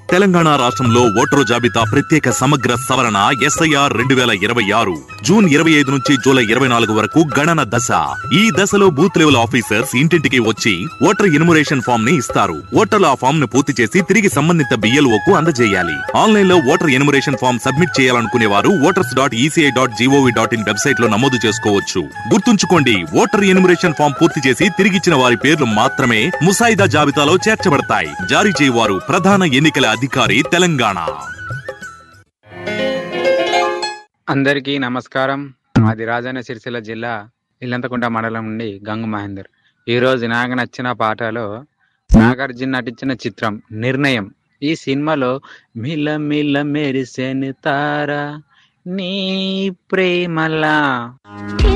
తెలంగాణ రాష్ట్రంలో ఓటరు జాబితా ప్రత్యేక సమగ్ర సవరణ ఎస్ఐఆర్ రెండు వేల ఇరవై ఆరు జూన్ ఇరవై ఐదు నుంచి జూలై ఇరవై నాలుగు వరకు గణన దశ ఈ దశలో బూత్ లెవెల్ ఆఫీసర్స్ ఇంటింటికి వచ్చి ఓటర్ ఎన్యుమరేషన్ ఫామ్ ని ఇస్తారు ఓటర్లు ఆ ఫామ్ ను పూర్తి చేసి తిరిగి సంబంధిత బిఎల్ఓ కు అందజేయాలి ఆన్లైన్ లో ఓటర్ ఎన్యుమరేషన్ ఫామ్ సబ్మిట్ చేయాలనుకునే వారు voters dot ECI dot gov dot in website లో నమోదు చేసుకోవచ్చు గుర్తుంచుకోండి ఓటర్ ఎన్యుమరేషన్ ఫామ్ పూర్తి చేసి తిరిగిచ్చిన వారి పేర్లు మాత్రమే ముసాయిదా జాబితాలో చేర్చబడతాయి జారీ చేయవారు ప్రధాన ఎన్నికల అధికారి తెలంగాణ అందరికీ నమస్కారం మాది రాజన్న సిరిసిల్ల జిల్లా ఇల్లంతకుంట మండలం నుండి గంగు మహేందర్ ఈరోజు నాకు నచ్చిన పాటలో నాగార్జున నటించిన చిత్రం నిర్ణయం ఈ సినిమాలో మిల మిల మెరిసెను తార నీ ప్రేమలా